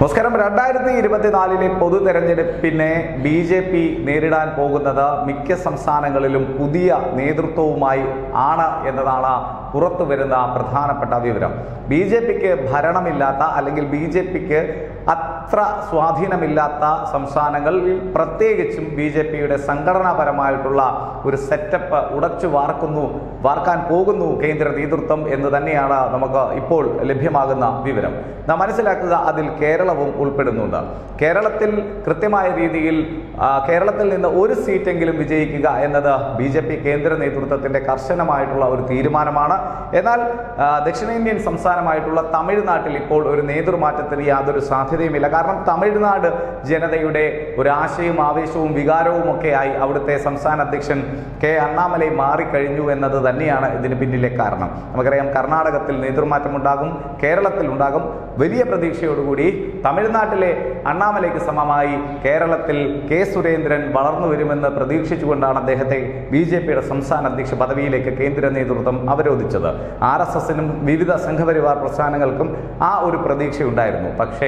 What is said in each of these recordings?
നമസ്കാരം രണ്ടായിരത്തി ഇരുപത്തിനാലിലെ പൊതു തെരഞ്ഞെടുപ്പിനെ ബി ജെ പി നേരിടാൻ പോകുന്നത് മിക്ക സംസ്ഥാനങ്ങളിലും പുതിയ നേതൃത്വവുമായി ആണ് എന്നതാണ് പുറത്തു വരുന്ന പ്രധാനപ്പെട്ട വിവരം ബി ജെ പിക്ക് ഭരണമില്ലാത്ത അല്ലെങ്കിൽ ബി ജെ പിക്ക് അത്ര സ്വാധീനമില്ലാത്ത സംസ്ഥാനങ്ങളിൽ പ്രത്യേകിച്ചും ബി ജെ പിയുടെ സംഘടനാപരമായിട്ടുള്ള ഒരു സെറ്റപ്പ് ഉടച്ചു വാർക്കുന്നു വാർക്കാൻ പോകുന്നു കേന്ദ്ര നേതൃത്വം എന്ന് തന്നെയാണ് നമുക്ക് ഇപ്പോൾ ലഭ്യമാകുന്ന വിവരം നാം മനസ്സിലാക്കുക അതിൽ കേരളവും ഉൾപ്പെടുന്നുണ്ട് കേരളത്തിൽ കൃത്യമായ രീതിയിൽ ആ, കേരളത്തിൽ നിന്ന് ഒരു സീറ്റെങ്കിലും വിജയിക്കുക എന്നത് ബി ജെ പി കേന്ദ്ര നേതൃത്വത്തിന്റെ കർശനമായിട്ടുള്ള ഒരു തീരുമാനമാണ് എന്നാൽ ആ, ദക്ഷിണേന്ത്യൻ സംസ്ഥാനമായിട്ടുള്ള തമിഴ്നാട്ടിൽ ഇപ്പോൾ ഒരു നേതൃമാറ്റത്തിന് യാതൊരു സാധ്യതയുമില്ല കാരണം തമിഴ്നാട് ജനതയുടെ ഒരു ആശയവും ആവേശവും വികാരവും ഒക്കെയായി അവിടുത്തെ സംസ്ഥാന അധ്യക്ഷൻ കെ അണ്ണാമലൈ മാറിക്കഴിഞ്ഞു എന്നത് തന്നെയാണ് ഇതിന് പിന്നിലെ കാരണം നമുക്കറിയാം കർണാടകത്തിൽ നേതൃമാറ്റം ഉണ്ടാകും കേരളത്തിൽ ഉണ്ടാകും വലിയ പ്രതീക്ഷയോടുകൂടി തമിഴ്നാട്ടിലെ അണ്ണാമലൈക്ക് സമമായി കേരളത്തിൽ കെ സുരേന്ദ്രൻ വളർന്നു വരുമെന്ന് പ്രതീക്ഷിച്ചുകൊണ്ടാണ് അദ്ദേഹത്തെ ബി ജെ പിയുടെ സംസ്ഥാന അധ്യക്ഷ പദവിയിലേക്ക് കേന്ദ്ര നേതൃത്വം അവരോധിച്ചത് ആർ എസ് എസിനും വിവിധ സംഘപരിവാർ പ്രസ്ഥാനങ്ങൾക്കും ആ ഒരു പ്രതീക്ഷയുണ്ടായിരുന്നു പക്ഷേ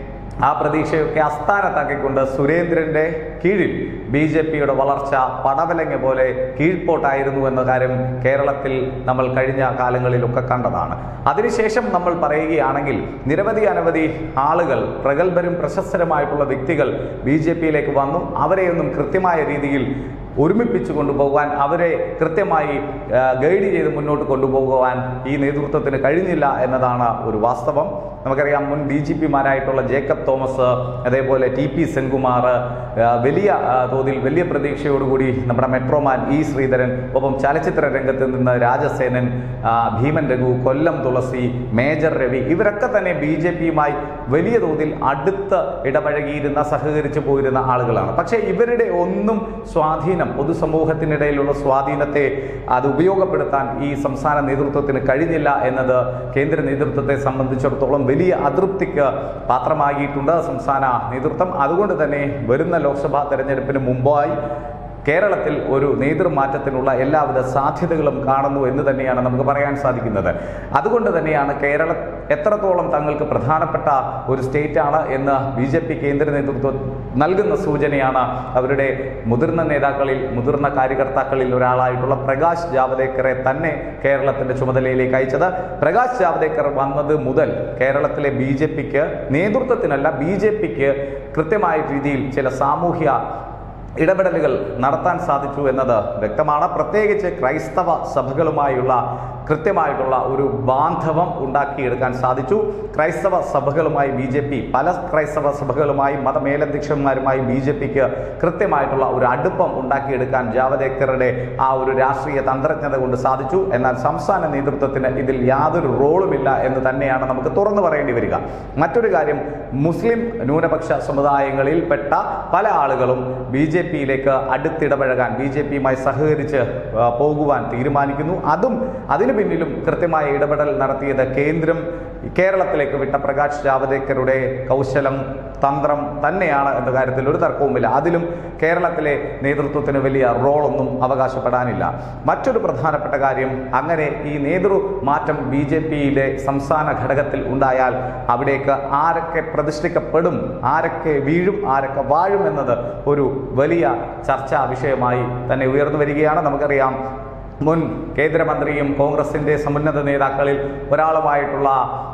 ആ പ്രതീക്ഷയൊക്കെ അസ്ഥാനത്താക്കിക്കൊണ്ട് സുരേന്ദ്രന്റെ കീഴിൽ ബി ജെ പിയുടെ വളർച്ച പടവലങ്ങ പോലെ കീഴ്പോട്ടായിരുന്നു എന്ന കാര്യം കേരളത്തിൽ നമ്മൾ കഴിഞ്ഞ കാലങ്ങളിലൊക്കെ കണ്ടതാണ് അതിനുശേഷം നമ്മൾ പറയുകയാണെങ്കിൽ നിരവധി അനവധി ആളുകൾ പ്രഗത്ഭരും പ്രശസ്തരുമായിട്ടുള്ള വ്യക്തികൾ ബി ജെ പിയിലേക്ക് വന്നു അവരെയൊന്നും കൃത്യമായ രീതിയിൽ ഒരുമിപ്പിച്ച് കൊണ്ടുപോകാൻ അവരെ കൃത്യമായി ആ, ഗൈഡ് ചെയ്ത് മുന്നോട്ട് കൊണ്ടുപോകുവാൻ ഈ നേതൃത്വത്തിന് കഴിഞ്ഞില്ല എന്നതാണ് ഒരു വാസ്തവം നമുക്കറിയാം മുൻ ഡി ജി പിമാരായിട്ടുള്ള ജേക്കബ് തോമസ് അതേപോലെ ടി പി സെൻകുമാർ ആ, വലിയ ആ, തോതിൽ വലിയ പ്രതീക്ഷയോടുകൂടി നമ്മുടെ മെട്രോമാൻ ഇ ശ്രീധരൻ ഒപ്പം ചലച്ചിത്ര രംഗത്ത് നിന്ന് രാജസേനൻ ആ, ഭീമൻ രഘു കൊല്ലം തുളസി മേജർ രവി ഇവരൊക്കെ തന്നെ ബി ജെ പിയുമായി വലിയ തോതിൽ അടുത്ത് ഇടപഴകിയിരുന്ന സഹകരിച്ചു പോയിരുന്ന ആളുകളാണ് പക്ഷേ ഇവരുടെ ഒന്നും സ്വാധീനം പൊതുസമൂഹത്തിനിടയിലുള്ള സ്വാധീനത്തെ അത് ഉപയോഗപ്പെടുത്താൻ ഈ സംസ്ഥാന നേതൃത്വത്തിന് കഴിഞ്ഞില്ല എന്നത് കേന്ദ്ര നേതൃത്വത്തെ സംബന്ധിച്ചിടത്തോളം വലിയ അതൃപ്തിക്ക് പാത്രമാകിയിട്ടുണ്ട് സംസ്ഥാന നേതൃത്വം അതുകൊണ്ട് തന്നെ വരുന്ന ലോക്സഭാ തെരഞ്ഞെടുപ്പിന് മുമ്പായി കേരളത്തിൽ ഒരു നേതൃമാറ്റത്തിനുള്ള എല്ലാവിധ സാധ്യതകളും കാണുന്നു എന്ന് തന്നെയാണ് നമുക്ക് പറയാൻ സാധിക്കുന്നത് അതുകൊണ്ട് തന്നെയാണ് കേരളം എത്രത്തോളം തങ്ങൾക്ക് പ്രധാനപ്പെട്ട ഒരു സ്റ്റേറ്റ് ആണ് എന്ന് ബി ജെ പി കേന്ദ്ര നേതൃത്വം നൽകുന്ന സൂചനയാണ് അവരുടെ മുതിർന്ന നേതാക്കളിൽ മുതിർന്ന കാര്യകർത്താക്കളിൽ ഒരാളായിട്ടുള്ള പ്രകാശ് ജാവദേക്കറെ തന്നെ കേരളത്തിന്റെ ചുമതലയിലേക്ക് അയച്ചത് പ്രകാശ് ജാവദേക്കർ വന്നത് മുതൽ കേരളത്തിലെ ബി ജെ പിക്ക് നേതൃത്വത്തിനല്ല ബി ജെ പിക്ക് കൃത്യമായ രീതിയിൽ ചില സാമൂഹ്യ ഇടപെടലുകൾ നടത്താൻ സാധിച്ചു എന്നത് വ്യക്തമാണ് പ്രത്യേകിച്ച് ക്രൈസ്തവ സഭകളുമായുള്ള കൃത്യമായിട്ടുള്ള ഒരു ബാന്ധവം ഉണ്ടാക്കിയെടുക്കാൻ സാധിച്ചു ക്രൈസ്തവ സഭകളുമായി ബി ജെ പി പല ക്രൈസ്തവ സഭകളുമായി മതമേലധ്യക്ഷന്മാരുമായി ബി ജെ പിക്ക് കൃത്യമായിട്ടുള്ള ഒരു അടുപ്പം ഉണ്ടാക്കിയെടുക്കാൻ ജാവദേക്കറുടെ ആ ഒരു രാഷ്ട്രീയ തന്ത്രജ്ഞത കൊണ്ട് സാധിച്ചു എന്നാൽ സംസ്ഥാന നേതൃത്വത്തിന് ഇതിൽ യാതൊരു റോളുമില്ല എന്ന് തന്നെയാണ് നമുക്ക് തുറന്നു പറയേണ്ടി വരിക മറ്റൊരു കാര്യം മുസ്ലിം ന്യൂനപക്ഷ സമുദായങ്ങളിൽ പെട്ട പല ആളുകളും ബി ജെ പിയിലേക്ക് അടുത്തിടപഴകാൻ ബി ജെ പിയുമായി സഹകരിച്ച് ആ, പോകുവാൻ തീരുമാനിക്കുന്നു അതും അതിനു പിന്നിലും കൃത്യമായ ഇടപെടൽ നടത്തിയത് കേന്ദ്രം കേരളത്തിലേക്ക് വിട്ട പ്രകാശ് ജാവദേക്കറുടെ കൗശലം തന്ത്രം തന്നെയാണ് എന്ന കാര്യത്തിൽ ഒരു തർക്കവുമില്ല അതിലും കേരളത്തിലെ നേതൃത്വത്തിന് വലിയ റോളൊന്നും അവകാശപ്പെടാനില്ല മറ്റൊരു പ്രധാനപ്പെട്ട കാര്യം അങ്ങനെ ഈ നേതൃമാറ്റം ബി ജെ പിയിലെ സംസ്ഥാന ഘടകത്തിൽ ഉണ്ടായാൽ അവിടേക്ക് ആരൊക്കെ പ്രതിഷ്ഠിക്കപ്പെടും ആരൊക്കെ വീഴും ആരൊക്കെ വാഴും എന്നത് ഒരു വലിയ ചർച്ചാ വിഷയമായി തന്നെ ഉയർന്നു വരികയാണ് നമുക്കറിയാം മുൻ കേന്ദ്രമന്ത്രിയും കോൺഗ്രസിന്റെ സമുന്നത നേതാക്കളിൽ ഒരാളുമായിട്ടുള്ള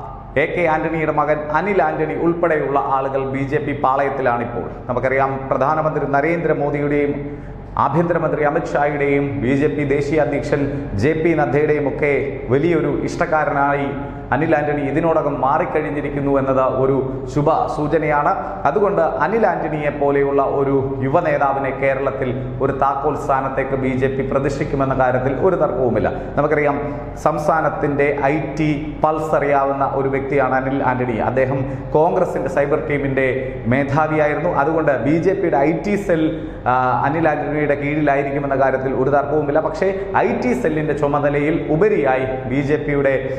എ കെ ആന്റണിയുടെ മകൻ അനിൽ ആന്റണി ഉൾപ്പെടെയുള്ള ആളുകൾ ബി ജെ പി പാളയത്തിലാണിപ്പോൾ നമുക്കറിയാം പ്രധാനമന്ത്രി നരേന്ദ്രമോദിയുടെയും ആഭ്യന്തരമന്ത്രി അമിത്ഷായുടെയും ബി ജെ പി ദേശീയ അധ്യക്ഷൻ ജെ പി നദ്ദയുടെയും ഒക്കെ വലിയൊരു ഇഷ്ടക്കാരനായി അനിൽ ആന്റണി ഇതിനോടകം മാറിക്കഴിഞ്ഞിരിക്കുന്നു എന്നത് ഒരു ശുഭ സൂചനയാണ് അതുകൊണ്ട് അനിൽ ആന്റണിയെ പോലെയുള്ള ഒരു യുവ നേതാവിനെ കേരളത്തിൽ ഒരു താക്കോൽ സ്ഥാനത്തേക്ക് ബി ജെ പി പ്രതിഷ്ഠിക്കുമെന്ന കാര്യത്തിൽ ഒരു തർക്കവുമില്ല നമുക്കറിയാം സംസ്ഥാനത്തിന്റെ ഐ ടി പൾസ് അറിയാവുന്ന ഒരു വ്യക്തിയാണ് അനിൽ ആന്റണി അദ്ദേഹം കോൺഗ്രസിന്റെ സൈബർ ടീമിന്റെ മേധാവിയായിരുന്നു അതുകൊണ്ട് ബി ജെ പിയുടെ ഐ ടി സെൽ ആ, അനിൽ ആന്റണിയുടെ കീഴിലായിരിക്കുമെന്ന കാര്യത്തിൽ ഒരു തർക്കവുമില്ല പക്ഷേ ഐ ടി സെല്ലിന്റെ ചുമതലയിൽ ഉപരിയായി ബി ജെ പിയുടെ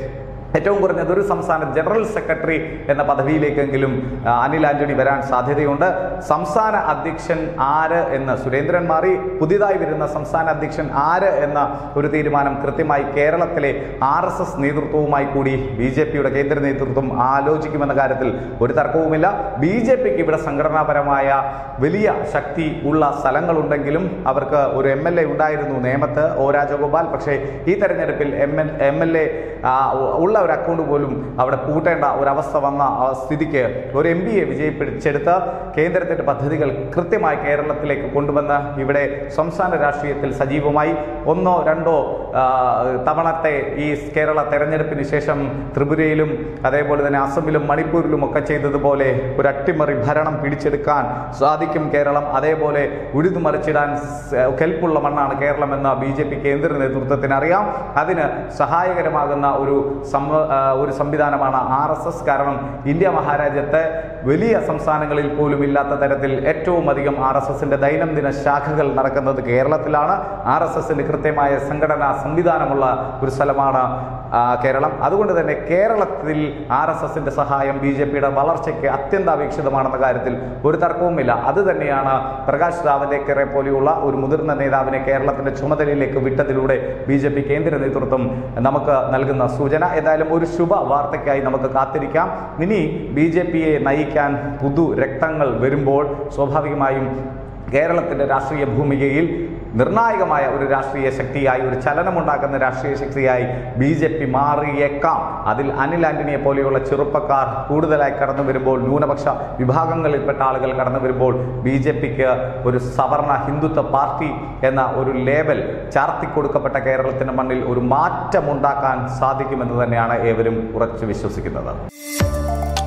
ഏറ്റവും കുറഞ്ഞത് ഒരു സംസ്ഥാന ജനറൽ സെക്രട്ടറി എന്ന പദവിയിലേക്കെങ്കിലും ആ, അനിൽ ആന്റണി വരാൻ സാധ്യതയുണ്ട് സംസ്ഥാന അധ്യക്ഷൻ ആര് എന്ന് സുരേന്ദ്രൻ മാറി പുതിയതായി വരുന്ന സംസ്ഥാന അധ്യക്ഷൻ ആര് എന്ന ഒരു തീരുമാനം കൃത്യമായി കേരളത്തിലെ ആർ എസ് എസ് നേതൃത്വവുമായി കൂടി ബി ജെ പിയുടെ കേന്ദ്ര നേതൃത്വം ആലോചിക്കുമെന്ന കാര്യത്തിൽ ഒരു തർക്കവുമില്ല ബി ജെ പിക്ക് ഇവിടെ സംഘടനാപരമായ വലിയ ശക്തി ഉള്ള സ്ഥലങ്ങളുണ്ടെങ്കിലും അവർക്ക് ഒരു എം എൽ എ ഉണ്ടായിരുന്നു നേമത്ത് ഒ രാജഗോപാൽ പക്ഷേ ഈ തെരഞ്ഞെടുപ്പിൽ M L M L A ഉള്ള ഒരു അക്കൗണ്ട് പോലും അവിടെ പൂട്ടേണ്ട ഒരവസ്ഥ വന്ന ആ സ്ഥിതിക്ക് ഒരു എം പിയെ വിജയിപ്പിച്ചെടുത്ത് കേന്ദ്രത്തിന്റെ പദ്ധതികൾ കൃത്യമായി കേരളത്തിലേക്ക് കൊണ്ടുവന്ന് ഇവിടെ സംസ്ഥാന രാഷ്ട്രീയത്തിൽ സജീവമായി ഒന്നോ രണ്ടോ ആ, തവണത്തെ ഈ കേരള തെരഞ്ഞെടുപ്പിന് ശേഷം ത്രിപുരയിലും അതേപോലെ തന്നെ അസമിലും മണിപ്പൂരിലും ഒക്കെ ചെയ്തതുപോലെ ഒരു അട്ടിമറി ഭരണം പിടിച്ചെടുക്കാൻ സാധിക്കും കേരളം അതേപോലെ ഉഴുതുമറിച്ചിടാൻ സ് കെൽപ്പുള്ള മണ്ണാണ് കേരളം എന്ന ബി ജെ പി കേന്ദ്ര നേതൃത്വത്തിന് അറിയാം അതിന് സഹായകരമാകുന്ന ഒരു സംവ- ആ, ഒരു സംവിധാനമാണ് ആർ എസ് എസ് കാരണം ഇന്ത്യ മഹാരാജ്യത്തെ വലിയ സംസ്ഥാനങ്ങളിൽ പോലും ഇല്ലാത്ത തരത്തിൽ ഏറ്റവും അധികം ആർ എസ് എസിന്റെ ദൈനംദിന ശാഖകൾ നടക്കുന്നത് കേരളത്തിലാണ് ആർ എസ് എസിന്റെ കൃത്യമായ സംഘടനാ സംവിധാനമുള്ള ഒരു സ്ഥലമാണ് ആ, കേരളം അതുകൊണ്ട് തന്നെ കേരളത്തിൽ ആർ എസ് എസിന്റെ സഹായം ബി ജെ പിയുടെ വളർച്ചയ്ക്ക് അത്യന്താപേക്ഷിതമാണെന്ന കാര്യത്തിൽ ഒരു തർക്കവുമില്ല അത് തന്നെയാണ് പ്രകാശ് ജാവദേക്കറെ പോലെയുള്ള ഒരു മുതിർന്ന നേതാവിനെ കേരളത്തിന്റെ ചുമതലയിലേക്ക് വിട്ടതിലൂടെ ബി ജെ പി കേന്ദ്ര നേതൃത്വം നമുക്ക് നൽകുന്ന സൂചന ഏതായാലും ഒരു ശുഭ വാർത്തയ്ക്കായി നമുക്ക് കാത്തിരിക്കാം ഇനി ബി ജെ പിയെ നയിക്കാൻ പുതു രക്തങ്ങൾ വരുമ്പോൾ സ്വാഭാവികമായും കേരളത്തിന്റെ രാഷ്ട്രീയ ഭൂമികയിൽ നിർണായകമായ ഒരു രാഷ്ട്രീയ ശക്തിയായി ഒരു ചലനമുണ്ടാക്കുന്ന രാഷ്ട്രീയ ശക്തിയായി ബി ജെ പി മാറിയേക്കാം അതിൽ അനിൽ ആന്റണിയെ പോലെയുള്ള ചെറുപ്പക്കാർ കൂടുതലായി കടന്നു വരുമ്പോൾ ന്യൂനപക്ഷ വിഭാഗങ്ങളിൽപ്പെട്ട ആളുകൾ കടന്നു വരുമ്പോൾ ബി ജെ പിക്ക് ഒരു സവർണ ഹിന്ദുത്വ പാർട്ടി എന്ന ഒരു ലേബൽ ചാർത്തിക്കൊടുക്കപ്പെട്ട കേരളത്തിന്റെ മണ്ണിൽ ഒരു മാറ്റമുണ്ടാക്കാൻ സാധിക്കുമെന്ന് തന്നെയാണ് ഏവരും ഉറച്ചു വിശ്വസിക്കുന്നത്